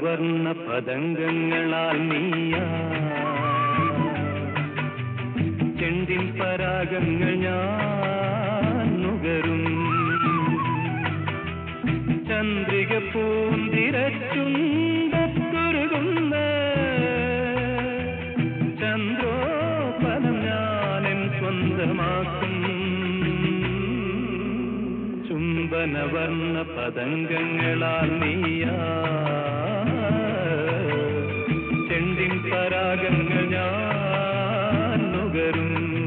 ചുംബനവർണ്ണ പതംഗങ്ങളാൽ നീയാ ചെണ്ടിൻ പരാഗങ്ങൾ ഞാൻ നുകരും ചന്ദ്രിക പൂന്തിരച്ചുണ്ടത്തുരുകുന്ന ചന്ദ്രോപലം ഞാനെൻ സ്വന്തമാക്കും ചുംബനവർണ്ണ പതംഗങ്ങളാൽ നീയാ ചെണ്ടിൻ പരാഗങ്ങൾ ഞാൻ നുകരും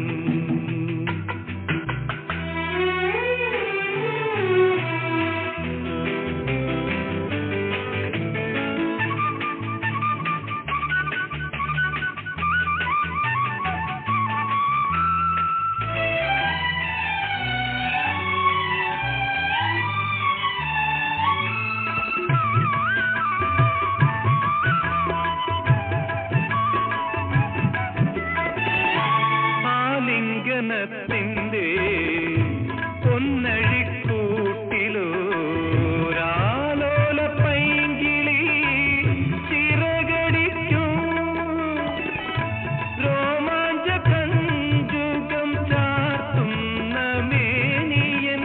ആലിംഗനത്തിന്റെ പൊന്നഴിക്കൂട്ടിലോ രാലോല പൈങ്കിളി ചിറകടിക്കും രോമാഞ്ച കഞ്ചുകം ചാർത്തുന്ന മേനിയൻ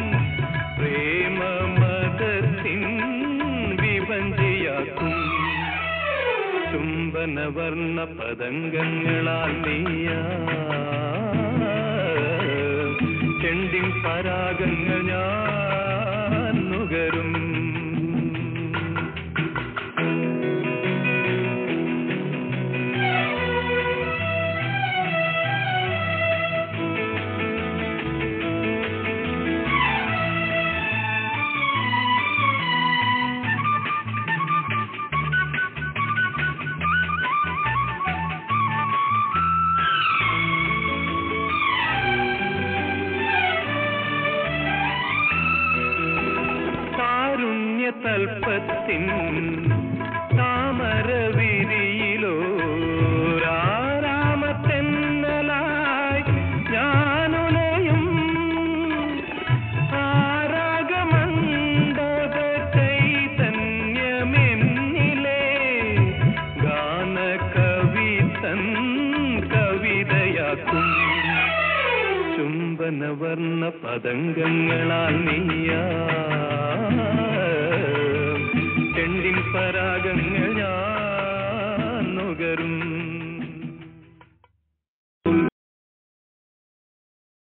പ്രേമമതത്തിൻ വിഭഞ്ചിയാക്കും ചുംബനവർണ്ണ പതംഗങ്ങളാൽ നീയാ ചെണ്ടിൻ പരാഗങ്ങൾ ഞാൻ നുകരും കാരുണ്യ തൽപ്പത്തിൻ താമരവിരിയിലോ രാമത്തെന്നലായി ഞാനുലയും ആരാഗമണ്ഡപ ചൈതന്യമെന്നിലെ ഗാന കവിതൻ കവിതയാക്കും ചുംബനവർണ്ണ പതംഗങ്ങളാൽ നീയാ ചെണ്ടിൻ പരാഗങ്ങൾ